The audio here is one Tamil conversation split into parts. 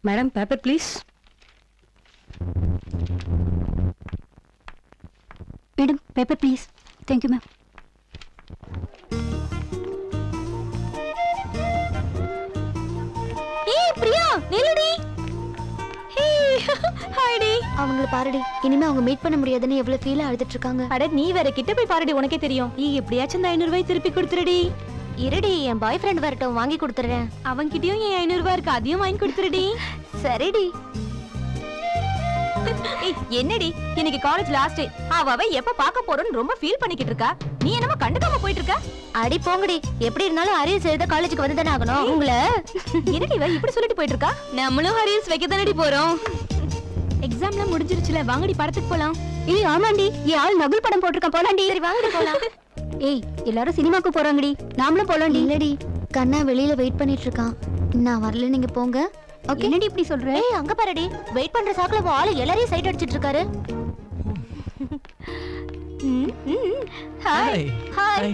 Madam paper please madam paper please thank you ma'am ஏய் பிரியா நில்லுடி ஹாய்டி அவங்கள பாருடி இனிமே அவங்க மீட் பண்ண முடியாதுன்னு எவ்வளவு ஃபீலா அழுதுட்டு இருக்காங்க அட நீ வேற கிட்ட போய் பாருடி உனக்கே தெரியும் நீ எப்படியாச்சும் இந்த ஐநூறு ரூபாய் திருப்பி கொடுத்துருடி இருடி என் பாய் ஃப்ரெண்ட் வரட்டும் வாங்கி கொடுத்துறேன் அவன்கிட்டயும் என் ஐநூறு ரூபாய் இருக்கு அதையும் வாங்கி கொடுத்துருடி சரிடி ஏய் என்னடி இன்னைக்கு காலேஜ் லாஸ்ட் டே அவ அவ எப்ப பார்க்க போறோம்னு ரொம்ப ஃபீல் பண்ணிக்கிட்டு இருக்கா நீ என்னமோ கண்டுக்காம போயிட்டு இருக்க அடி போங்கடி எப்படி இருந்தாலும் அரியர்ஸ் எழுத காலேஜுக்கு வந்து தானே ஆகணும் உங்களை என்னடி இவ இப்படி சொல்லிட்டு போயிட்டு இருக்கா நம்மளும் ஹரியல்ஸ் வைக்க தானடி போறோம் எக்ஸாம்லாம் முடிஞ்சிருச்சுல வாங்கடி படத்துக்கு போலாம் ஏய் ஆமாண்டி என் ஆள் நகுல் படம் போட்டிருக்கான் போலாண்டி சரி வாங்கடி போலாம் ஏய் எல்லாரும் சினிமாக்கு போறாங்கடி நாமளும் போலாண்டி இல்லடி கண்ணா வெளியில வெயிட் பண்ணிட்டு இருக்கான் நான் வரல நீங்க போங்க ஓகே என்னடி இப்படி சொல்ற ஏய் அங்க பாருடி வெயிட் பண்ற சாக்குல உன் ஆளு எல்லாரையும் சைட் அடிச்சிட்டு இருக்காரு ஹாய் ஹாய்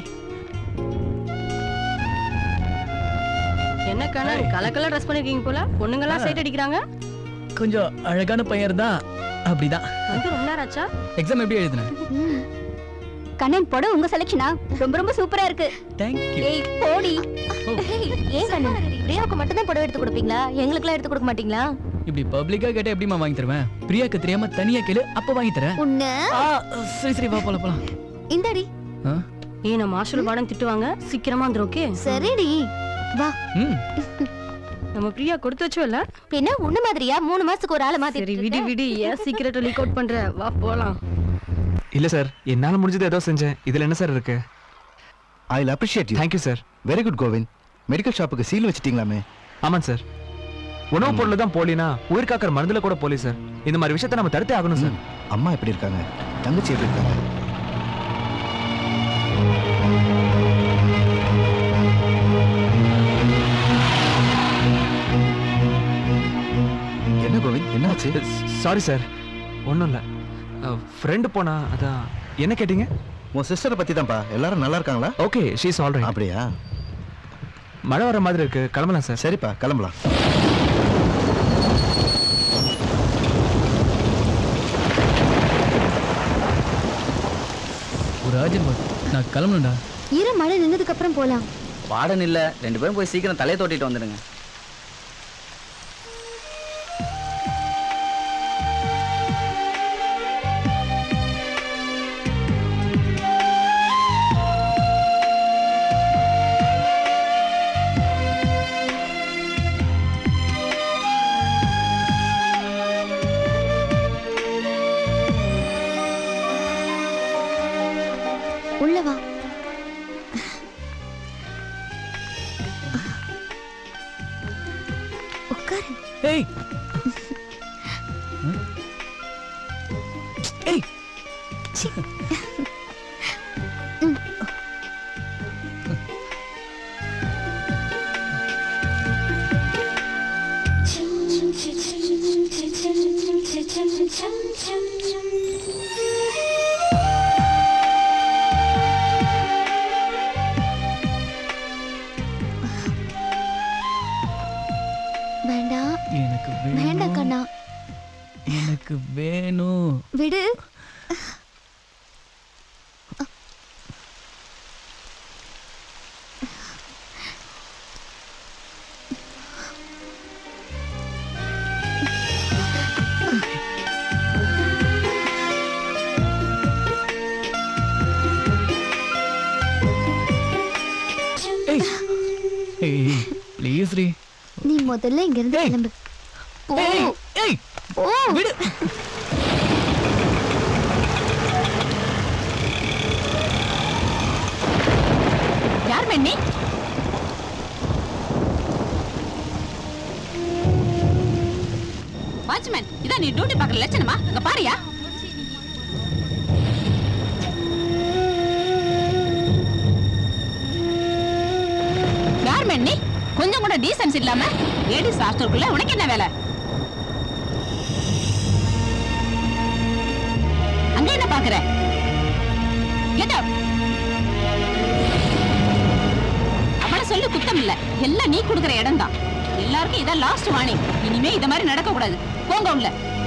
என்ன கண்ணன் கலர் கலர் ட்ரெஸ் பண்ணிருக்கீங்க போல பொண்ணுங்கெல்லாம் சைட் அடிக்கிறாங்க கொஞ்சம் அழகான பையன் தான் அப்படிதான் வந்து ரொம்ப நேரம் ஆச்சா எக்ஸாம் எப்படி எழுதினேன் கண்ணன் படம் உங்க செலக்ஷனா ரொம்ப ரொம்ப சூப்பரா இருக்கு தேங்க்யூ ஏய் போடி ஏன் கண்ணு பிரியாவுக்கு மட்டும் தான் புடவை எடுத்து கொடுப்பீங்களா எங்களுக்குலாம் எடுத்து கொடுக்க மாட்டீங்களா இப்படி பப்ளிக்கா கேட்டா எப்படிமா வாங்கி தருவேன் பிரியாக்கு தெரியாம தனியா கேளு அப்ப வாங்கி தரேன் உன்ன ஆ, சரி சரி வா போலாம் போலாம் இந்தாடி ஆ, ஏய் நம்ம மாஸ்டர் பாடம் திட்டுவாங்க சீக்கிரமா வந்துரும் ஓகே சரிடி வா ம் நம்ம பிரியா கொடுத்து வச்சோம் இல்ல பின்ன உன்ன மாதிரியா மூணு மாசத்துக்கு ஒரு ஆளை சரி மாத்தி விடு விடு ஏன் சீக்கிரட்டை லீக் அவுட் பண்ற வா போலாம் இல்ல சார் என்னால முடிஞ்சது ஏதோ செஞ்சேன் இதுல என்ன சார் இருக்கு I will appreciate you thank you sir very good Govind medical ஷாப்புக்கு சீல் வச்சிட்டீங்களாமே ஆமாம் சார் உணவு பொருள் தான் போலினா உயிர் காக்கிற மருந்துல கூட போலி சார் இந்த மாதிரி விஷயத்தை நம்ம தடுத்தே ஆகணும் சார் ம். அம்மா எப்படி இருக்காங்க தங்கச்சி எப்படி இருக்காங்க என்ன கோவிந்த் என்னாச்சு சாரி சார் ஒன்றும் இல்லை ஃப்ரெண்டு போனா அதான் என்ன கேட்டீங்க உன் சிஸ்டரை பத்தி தான்ப்பா எல்லாரும் நல்லா இருக்காங்களா ஓகே ஷீஸ் ஆல்ரைட் அப்படியா மழை வர மாதிரி இருக்கு கிளம்பலாம் சார் சரிப்பா கிளம்பலாம் ஒரு அர்ஜென்ட் நான் கிளம்பணும்டா இரு மழை நின்னதுக்கு அப்புறம் போலாம் பாடன் இல்ல ரெண்டு பேரும் போய் சீக்கிரம் தலையை தோட்டிட்டு வந்துடுங்க உள்ள வா உட்காரு ஏய் ஏய் வேண்டாம் எனக்கு வேண்டாம் வேணும் கண்ணா எனக்கு வேணும் விடு ஏய் ஏய் ப்ளீஸ் ரீ நீ முதல்ல இங்க இருந்து ஏய். கிளம்பு போ ஏய் ஏய் போ விடு யார் மென்னி வாட்ச்மேன் இதான் நீ டியூட்டி பார்க்குற லட்சணமா அங்க பாரியா யார் மென்னி கொஞ்சம் கூட டீசன்ஸ் இல்லாம லேடிஸ் ஹாஸ்டலுக்குள்ள உனக்கு என்ன வேலை அங்க என்ன பாக்குற கெட் அவுட் அவளை சொல்லி குத்தம் இல்ல எல்லாம் நீ கொடுக்குற இடம் தான் எல்லாருக்கும் இதான் லாஸ்ட் வார்னிங் இனிமே இத மாதிரி நடக்க கூடாது போங்க உள்ள